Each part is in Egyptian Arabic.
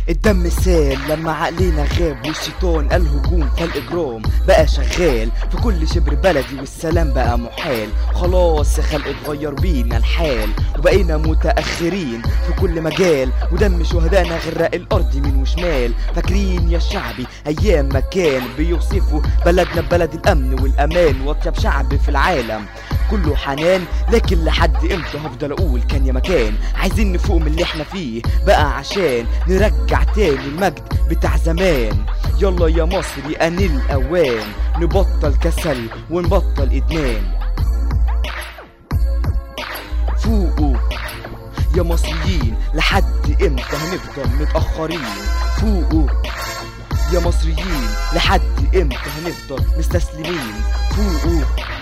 الدم سال لما عقلنا غاب والشيطان قال هجوم فالاجرام بقى شغال في كل شبر بلدي والسلام بقى محال خلاص يا خلق اتغير بينا الحال وبقينا متاخرين في كل مجال ودم شهدائنا غرق الارض يمين وشمال فاكرين يا شعبي ايام ما كان بيوصفوا بلدنا ببلد الامن والامان واطيب شعب في العالم كله حنان لكن لحد امتى هفضل اقول كان يا مكان عايزين نفوق من اللي احنا فيه بقى عشان نرجع تاني المجد بتاع زمان يلا يا مصري ان الاوان نبطل كسل ونبطل ادمان فوقوا يا مصريين لحد امتى هنفضل متاخرين فوقوا يا مصريين لحد امتى هنفضل مستسلمين فوقوا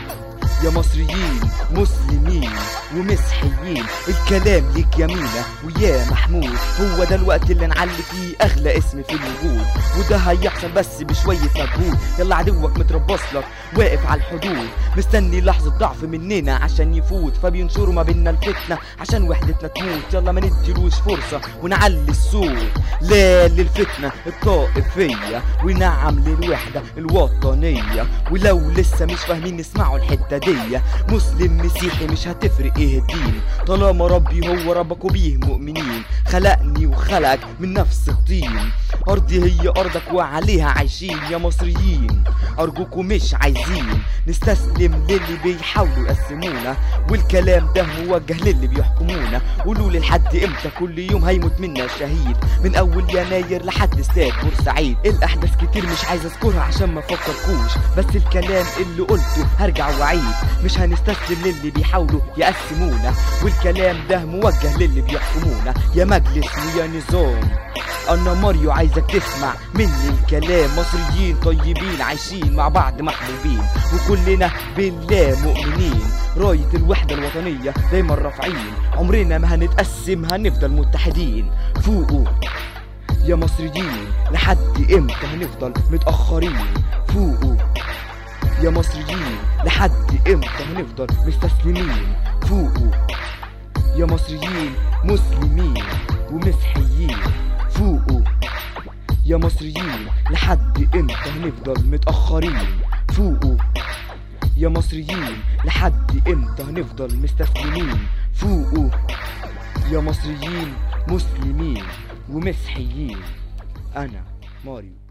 يا مصريين مسلمين ومسيحيين الكلام ليك يمينة ويا محمود هو ده الوقت اللي نعلي فيه اغلى اسم في الوجود وده هيحصل بس بشوية مجهود يلا عدوك متربص لك واقف على الحدود مستني لحظة ضعف مننا عشان يفوت فبينشروا ما بينا الفتنة عشان وحدتنا تموت يلا ما نديلوش فرصة ونعلي الصوت لا للفتنة الطائفية ونعم للوحدة الوطنية ولو لسه مش فاهمين نسمعوا الحتة دي مسلم مسيحي مش هتفرق ايه الدين طالما ربي هو ربك وبيه مؤمنين خلقني وخلقك من نفس الطين أرضي هي أرضك وعليها عايشين يا مصريين أرجوكم مش عايزين نستسلم للي بيحاولوا يقسمونا والكلام ده موجه للي بيحكمونا قولوا لي لحد امتى كل يوم هيموت منا شهيد من أول يناير لحد استاد بورسعيد الأحداث كتير مش عايز أذكرها عشان ما فكركوش بس الكلام اللي قلته هرجع وأعيد مش هنستسلم للي بيحاولوا يقسمونا والكلام ده موجه للي بيحكمونا يا مجلس ويا نظام انا ماريو عايزك تسمع مني الكلام مصريين طيبين عايشين مع بعض محبوبين وكلنا بالله مؤمنين راية الوحدة الوطنية دايما رافعين عمرنا ما هنتقسم هنفضل متحدين فوقوا يا مصريين لحد امتى هنفضل متأخرين فوقوا يا مصريين لحد امتى هنفضل مستسلمين فوقوا يا مصريين مسلمين ومسيحيين فوقوا يا مصريين لحد امتى هنفضل متأخرين فوقوا يا مصريين لحد امتى هنفضل مستسلمين فوقوا يا مصريين مسلمين ومسيحيين انا ماريو